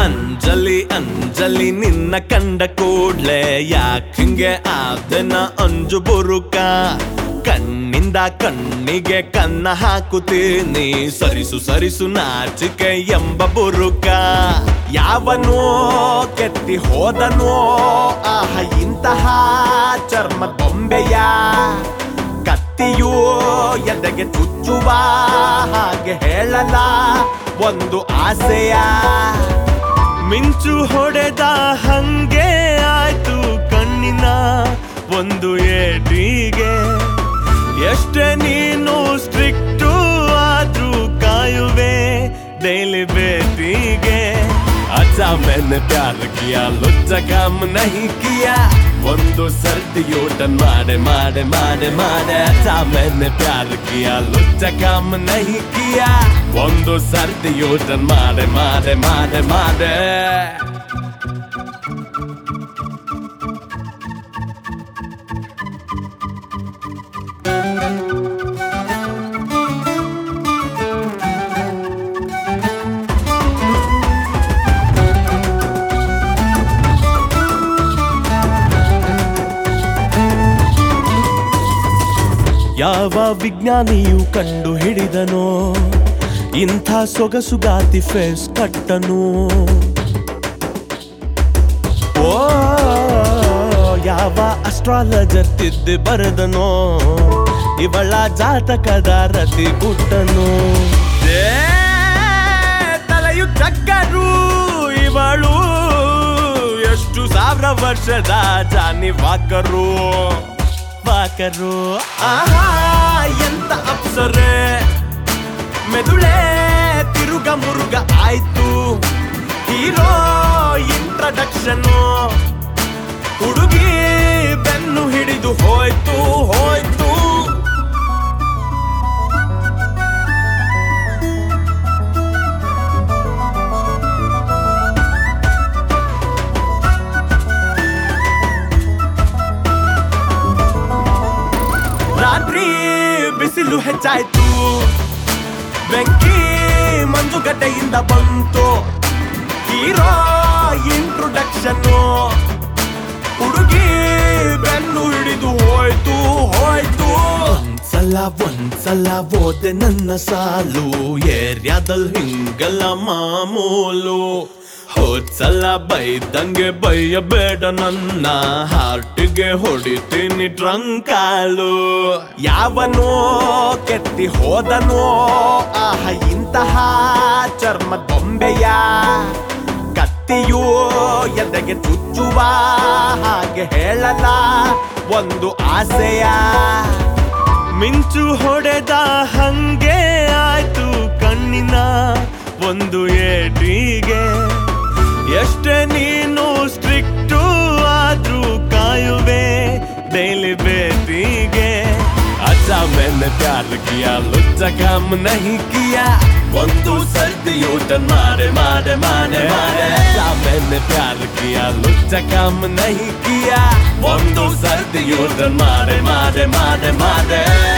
ಅಂಜಲಿ ಅಂಜಲಿ ನಿನ್ನ ಕಂಡ ಕೂಡ್ಲೆ ಯಾಕಿಂಗೆ ಆದನ ಅಂಜು ಬುರುಕ ಕಣ್ಣಿಂದ ಕಣ್ಣಿಗೆ ಕನ್ನ ಹಾಕುತ್ತೀನಿ ಸರಿಸು ಸರಿಸು ನಾಚಿಕೆ ಎಂಬ ಬುರುಕ ಯಾವನೋ ಕೆತ್ತಿ ಹೋದನೋ ಆಹ ಇಂತಹ ಚರ್ಮ ಬೊಂಬೆಯ ಕತ್ತಿಯು ಎದೆಗೆ ಚುಚ್ಚುವ ಹಾಗೆ ಹೇಳಲ ಒಂದು ಆಸೆಯ ಮಿಂಚು ಹೊಡೆದ ಹಂಗೆ ಆಯ್ತು ಕಣ್ಣಿನ ಒಂದು ಏಟಿಗೆ ಎಷ್ಟೇ ನೀನು ಸ್ಟ್ರಿಕ್ಟು ಆದ್ರೂ ಕಾಯುವೆ ಡೈಲಿ ಬೇಟಿಗೆ अच्छा मैंने प्यार किया लुच्चा काम नहीं किया ಒಂದು ಸರ್ತಿ ಯೋಟನ್ ಮಾಡೆ ಮಾಡೆ ಮಾಡೆ ಮಾಡೆ अच्छा मैंने प्यार किया लुच्चा काम नहीं किया ಒಂದು ಸರ್ತಿ ಯೋಟನ್ ಮಾಡೆ ಮಾಡೆ ಮಾಡೆ ಮಾಡೆ ಯಾವ ವಿಜ್ಞಾನಿಯು ಕಂಡು ಹಿಡಿದನೋ ಇಂಥ ಸೊಗಸುಗಾತಿ ಫೇಸ್ ಕಟ್ಟನು ಓ ಯಾವ ಅಸ್ಟ್ರಾಲಜರ್ ತಿದ್ದಿ ಬರೆದನೋ ಇವಳ ಜಾತಕದ ರತಿ ಗುಟ್ಟನು ಏ, ತಲೆಯು ಚಕ್ಕರು ಇವಳು ಎಷ್ಟು ಸಾವಿರ ವರ್ಷದ ಜಾನಿ ವಾಕರು ವಾಕರು ಆಹಾ ಎಂತ ಅಪ್ಸರೆ ಮೆದುಳೆ ತಿರುಗ ಮುರುಗ ಆಯ್ತು ಹೀರೋ ಇಂಟ್ರಡಕ್ಷನ್ ಹುಡುಗಿ ಬೆನ್ನು ಹಿಡಿದು ಹೋಯ್ತು ಹೋಯ್ತು ರಾತ್ರಿ ಬಿಸಿಲು ಹೆಚ್ಚಾಯ್ತು ಬೆಂಕಿ ಮಂಜುಗಡ್ಡೆಯಿಂದ ಬಂತು ಹೀರೋ ಇಂಟ್ರೊಡಕ್ಷನ್ ಹುಡುಗಿ ಬೆನ್ನು ಹಿಡಿದು ಹೋಯ್ತು ಹೋಯ್ತು ಒಂದ್ಸಲ ಒಂದ್ಸಲ ಓದೆ ನನ್ನ ಸಾಲು ಏರಿಯಾದಲ್ಲಿ ಹಿಂಗೆಲ್ಲ ಮಾಮೂಲು ಹೋದ್ಸಲ ಬೈದಂಗೆ ಬೈಯಬೇಡ ನನ್ನ ಹಾರ್ಟಿಗೆ ಹೊಡಿತೀನಿ ಟ್ರಂಕಾಲು ಯಾವನೋ ಕೆತ್ತಿ ಹೋದನೋ ಆಹ ಇಂತಹ ಚರ್ಮ ಬೊಂಬೆಯ ಕತ್ತಿಯು ಎದೆಗೆ ಚುಚ್ಚುವ ಹಾಗೆ ಹೇಳಲ ಒಂದು ಆಸೆಯ ಮಿಂಚು ಹೊಡೆದ ಹಂಗೆ ಆಯ್ತು ಕಣ್ಣಿನ ಒಂದು ಏಟಿಗೆ ಎಷ್ಟೇ ನೀನು ಸ್ಟ್ರಿಕ್ಟು ಆದ್ರೂ ಕಾಯುವೆ ಡೈಲಿ ಬೇಟಿಗೆ अच्छा मैंने प्यार किया लुच्चा काम नहीं किया ಒಂದು ಸರ್ತಿ ಯೋಟನ್ ಮಾಡೆ ಮಾಡೆ ಮಾಡೆ ಮಾಡೆ अच्छा मैंने प्यार किया लुच्चा काम नहीं किया ಒಂದು ಸರ್ತಿ ಯೋಟನ್ ಮಾಡೆ ಮಾಡೆ ಮಾಡೆ ಮಾಡೆ